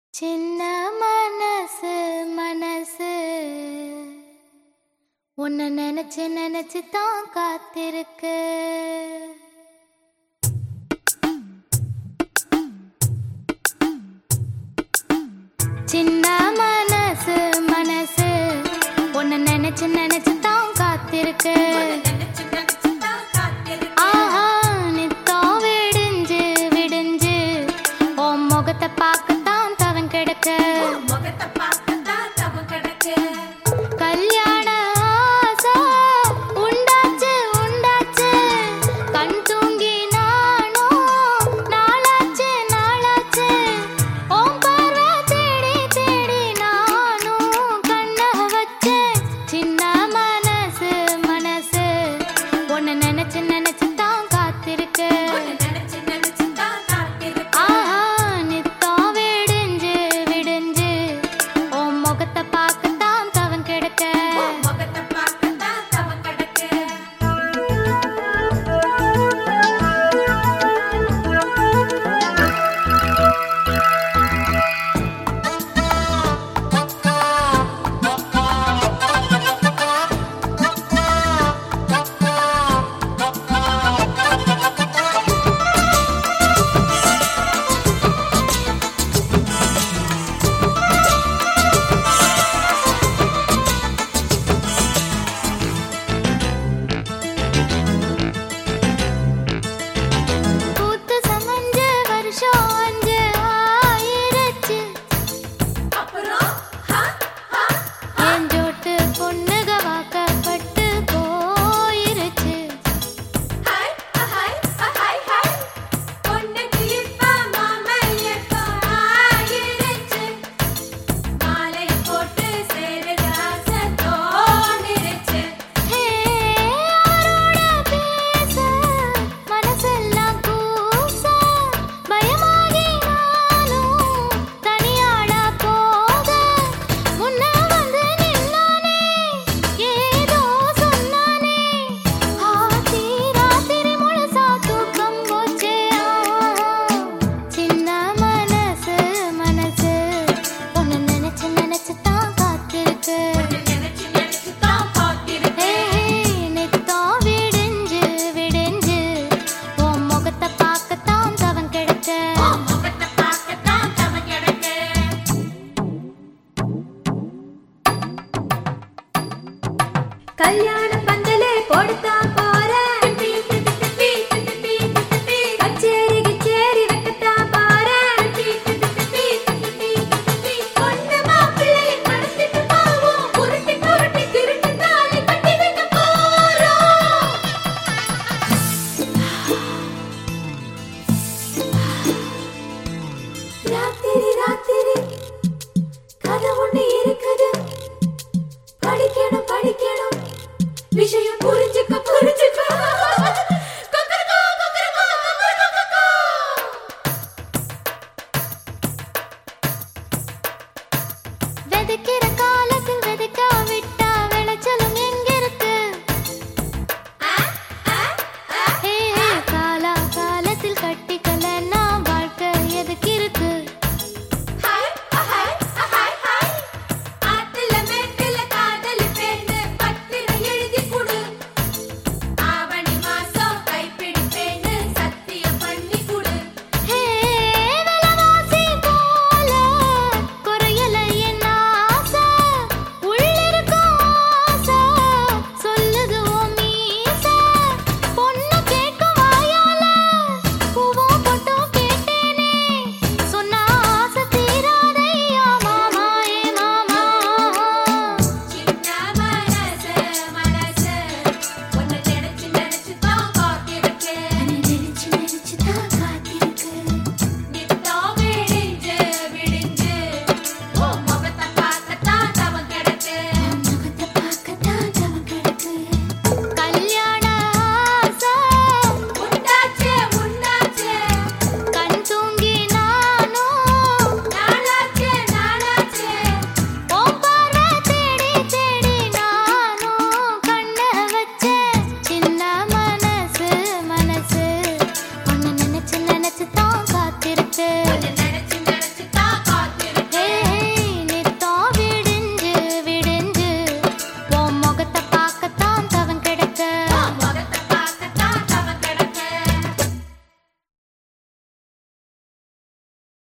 சின்ன மனசு மனசு உன்னை நினைச்சு நினைச்சு தான் காத்திருக்கு சின்ன மனசு மனசு உன்னை நினைச்சு நினைச்சு தான் காத்திருக்கு ஆஹா நித்தம் விடிஞ்சு விடிஞ்சு உன் முகத்தை பார்க்கத்தான் தவன் கிடக்க கல்யாண ஆசை உண்டாச்சு உண்டாச்சு கண் தூங்கி நானும் நாளாச்சு நாளாச்சு உன் பார்வை தேடி தேடி நானும் கண்ண வச்சேன் சின்ன மனசு மனசு உன்னை நினைச்சு நினைச்சு தான் காத்திருக்கு ஆஹா நித்தம் விடிஞ்சு விடிஞ்சு உன் முகத்தை பார்க்கத்தான் தவன் கிடக்க பூத்து சமஞ்ச வருஷம் அஞ்சு ஆயிருச்சு என் ஜோட்டு பொண்ணுக வாக்கப்பட்டு போயிருச்சு ஹே அவரோட பேச மனசெல்லாம் கூச பயமாகி நானும் தனியாடா போக முன்ன வந்து நின்னானே ஏதோ சொன்னானே ஆத்தி ராத்திரி முழுசா தூக்கம் போச்சே சின்ன மனசு மனசு உன்னை நினைச்சு நினைச்சு தான் காத்திருக்கு நித்தம் விடிஞ்சு விடிஞ்சு உன் முகத்தை பார்க்கத்தான் தவன் கிடக்க கல்யாண பந்தலே போடுத்தான் போறேன் கச்சேரி கிச்சேரி வைக்கத்தான் போறேன் பொண்ணு மாப்பிள்ளை மணத்திட்டு போவோம் புரட்டி புரட்டி திருட்டு தாலி கட்டி வைக்க போறோம் ராத்திரி ராத்திரி கதை ஒண்ணு இருக்குது படிக்கணும் படிக்கணும் விஷயம் புரிஞ்சுக்க புரிஞ்சுக்க கொக்கரக்கோ, கொக்கரக்கோ, கொக்கரக்கோ. வெதுக்கிற கால